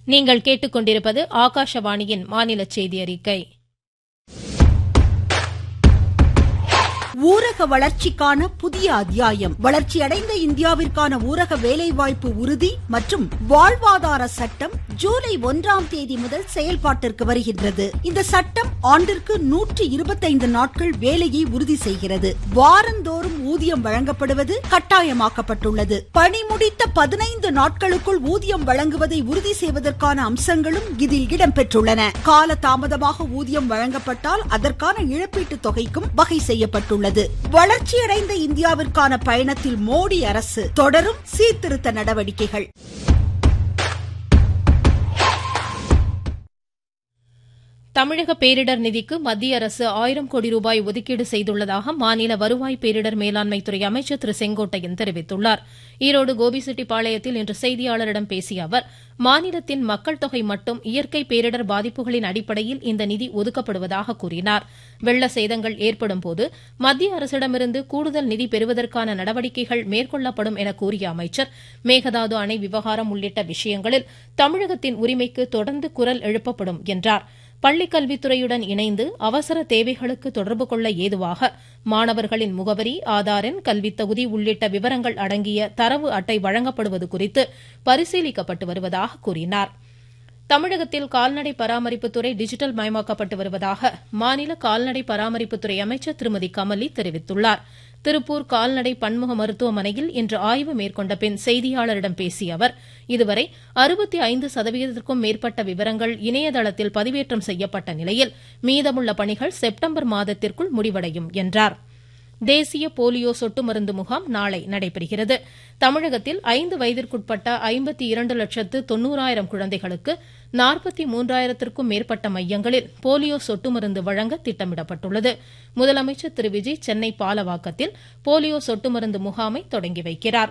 நீங்கள் கேட்டுக்கொண்டிருப்பது ஆகாஷவாணியின் மாநில செய்தி அறிக்கை ஊரக வளர்ச்சிக்கான புதிய அத்தியாயம் வளர்ச்சியடைந்த இந்தியாவிற்கான ஊரக வேலைவாய்ப்பு உறுதி மற்றும் வாழ்வாதார சட்டம் ஜூலை ஒன்றாம் தேதி முதல் செயல்பாட்டிற்கு வருகின்றது இந்த சட்டம் ஆண்டிற்கு நூற்றி இருபத்தைந்து நாட்கள் வேலையை உறுதி செய்கிறது வாரந்தோறும் ஊதியம் வழங்கப்படுவது கட்டாயமாக்கப்பட்டுள்ளது பணி முடித்த பதினைந்து நாட்களுக்குள் ஊதியம் வழங்குவதை உறுதி செய்வதற்கான அம்சங்களும் இதில் இடம்பெற்றுள்ளன கால தாமதமாக ஊதியம் வழங்கப்பட்டால் அதற்கான இழப்பீட்டுத் தொகைக்கும் வகை செய்யப்பட்டுள்ளது உள்ளது வளர்ச்சியடைந்த இந்தியாவிற்கான பயணத்தில் மோடி அரசு தொடரும் சீர்திருத்த நடவடிக்கைகள் தமிழக பேரிடர் நிதிக்கு மத்திய அரசு ஆயிரம் கோடி ரூபாய் ஒதுக்கீடு செய்துள்ளதாக மாநில வருவாய் பேரிடர் மேலாண்மைத்துறை அமைச்சர் திரு செங்கோட்டையன் தெரிவித்துள்ளார் ஈரோடு கோபிசெட்டிப்பாளையத்தில் இன்று செய்தியாளரிடம் பேசிய அவர் மாநிலத்தின் மக்கள் தொகை மட்டும் இயற்கை பேரிடர் பாதிப்புகளின் அடிப்படையில் இந்த நிதி ஒதுக்கப்படுவதாக கூறினார் வெள்ள சேதங்கள் ஏற்படும் போது மத்திய அரசிடமிருந்து கூடுதல் நிதி பெறுவதற்கான நடவடிக்கைகள் மேற்கொள்ளப்படும் என கூறிய அமைச்சர் மேகதாது அணை விவகாரம் உள்ளிட்ட விஷயங்களில் தமிழகத்தின் உரிமைக்கு தொடர்ந்து குரல் எழுப்பப்படும் என்றார் பள்ளிக் கல்வித்துறையுடன் இணைந்து அவசர தேவைகளுக்கு தொடர்பு கொள்ள ஏதுவாக மாணவர்களின் முகவரி ஆதார் எண் கல்வித் தகுதி உள்ளிட்ட விவரங்கள் அடங்கிய தரவு அட்டை வழங்கப்படுவது குறித்து பரிசீலிக்கப்பட்டு வருவதாக கூறினார் தமிழகத்தில் கால்நடை பராமரிப்புத்துறை டிஜிட்டல் மயமாக்கப்பட்டு வருவதாக மாநில கால்நடை பராமரிப்புத்துறை அமைச்சர் திருமதி கமலி தெரிவித்துள்ளார் திருப்பூர் கால்நடை பன்முக மருத்துவமனையில் இன்று ஆய்வு மேற்கொண்ட பின் செய்தியாளரிடம் பேசிய அவர் இதுவரை அறுபத்தி ஐந்து சதவீதத்திற்கும் மேற்பட்ட விவரங்கள் இணையதளத்தில் பதிவேற்றம் செய்யப்பட்ட நிலையில் மீதமுள்ள பணிகள் செப்டம்பர் மாதத்திற்குள் முடிவடையும் என்றார் தேசிய போலியோ சொட்டு மருந்து முகாம் நாளை நடைபெறுகிறது தமிழகத்தில் ஐந்து வயதிற்குட்பட்ட ஐம்பத்தி இரண்டு லட்சத்து தொன்னூறாயிரம் குழந்தைகளுக்கு நாற்பத்தி மூன்றாயிரத்திற்கும் மேற்பட்ட மையங்களில் போலியோ சொட்டு மருந்து வழங்க திட்டமிடப்பட்டுள்ளது முதலமைச்சர் திரு விஜய் சென்னை பாலவாக்கத்தில் போலியோ சொட்டு மருந்து முகாமை தொடங்கி வைக்கிறார்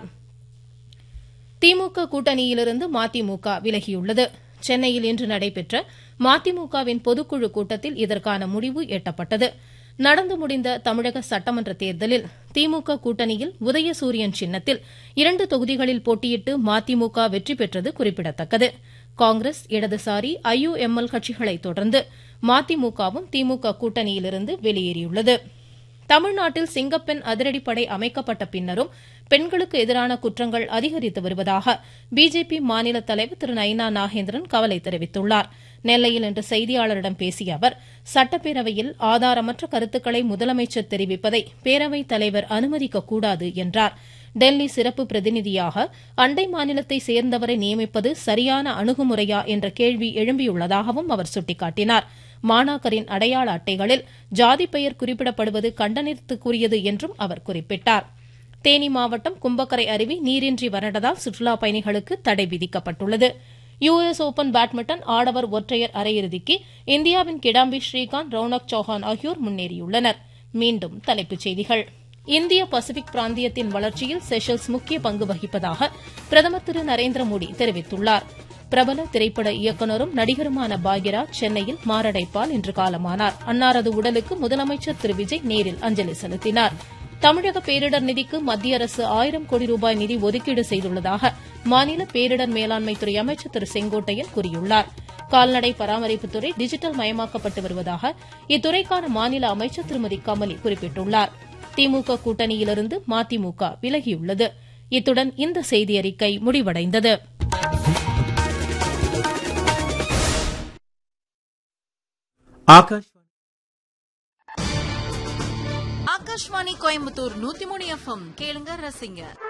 திமுக கூட்டணியிலிருந்து மதிமுக விலகியுள்ளது சென்னையில் இன்று நடைபெற்ற மதிமுகவின் பொதுக்குழு கூட்டத்தில் இதற்கான முடிவு எட்டப்பட்டது நடந்து முடிந்த தமிழக சட்டமன்ற தேர்தலில் திமுக கூட்டணியில் உதயசூரியன் சின்னத்தில் இரண்டு தொகுதிகளில் போட்டியிட்டு மதிமுக வெற்றி பெற்றது குறிப்பிடத்தக்கது காங்கிரஸ் இடதுசாரி ஐயுஎம்எல் கட்சிகளை தொடர்ந்து மதிமுகவும் திமுக கூட்டணியிலிருந்து வெளியேறியுள்ளது தமிழ்நாட்டில் சிங்கப்பெண் அதிரடிப்படை அமைக்கப்பட்ட பின்னரும் பெண்களுக்கு எதிரான குற்றங்கள் அதிகரித்து வருவதாக பிஜேபி மாநில தலைவர் திரு நயினா நாகேந்திரன் கவலை தெரிவித்துள்ளார் நெல்லையில் இன்று செய்தியாளரிடம் பேசிய அவர் சட்டப்பேரவையில் ஆதாரமற்ற கருத்துக்களை முதலமைச்சர் தெரிவிப்பதை பேரவைத் தலைவர் அனுமதிக்கக்கூடாது என்றார் டெல்லி சிறப்பு பிரதிநிதியாக அண்டை மாநிலத்தை சேர்ந்தவரை நியமிப்பது சரியான அணுகுமுறையா என்ற கேள்வி எழும்பியுள்ளதாகவும் அவர் சுட்டிக்காட்டினார் மாணாக்கரின் அடையாள அட்டைகளில் ஜாதி பெயர் குறிப்பிடப்படுவது கண்டனத்துக்குரியது என்றும் அவர் குறிப்பிட்டார் தேனி மாவட்டம் கும்பக்கரை அருவி நீரின்றி வறண்டதால் சுற்றுலாப் பயணிகளுக்கு தடை விதிக்கப்பட்டுள்ளது யுஎஸ் ஓபன் பேட்மிண்டன் ஆடவர் ஒற்றையர் அரையிறுதிக்கு இந்தியாவின் கிடாம்பி ஸ்ரீகாந்த் ரவுனக் சௌஹான் ஆகியோர் முன்னேறியுள்ளனர் மீண்டும் தலைப்புச் செய்திகள் இந்திய பசிபிக் பிராந்தியத்தின் வளர்ச்சியில் செஷல்ஸ் முக்கிய பங்கு வகிப்பதாக பிரதமர் திரு நரேந்திர மோடி தெரிவித்துள்ளார் பிரபல திரைப்பட இயக்குநரும் நடிகருமான பாக்யராஜ் சென்னையில் மாரடைப்பால் இன்று காலமானார் அன்னாரது உடலுக்கு முதலமைச்சர் திரு விஜய் நேரில் அஞ்சலி செலுத்தினார் தமிழக பேரிடர் நிதிக்கு மத்திய அரசு ஆயிரம் கோடி ரூபாய் நிதி ஒதுக்கீடு செய்துள்ளதாக மாநில பேரிடர் மேலாண்மைத்துறை அமைச்சர் திரு செங்கோட்டையன் கூறியுள்ளார் கால்நடை பராமரிப்புத்துறை டிஜிட்டல் மயமாக்கப்பட்டு வருவதாக இத்துறைக்கான மாநில அமைச்சர் திருமதி கமலி குறிப்பிட்டுள்ளார் திமுக கூட்டணியிலிருந்து மதிமுக விலகியுள்ளது இத்துடன் இந்த செய்தியறிக்கை முடிவடைந்தது ஆகாஷ்வாணி கோயம்புத்தூர் நூத்தி மூணு எஃப்எம் கேளுங்க ரசிங்க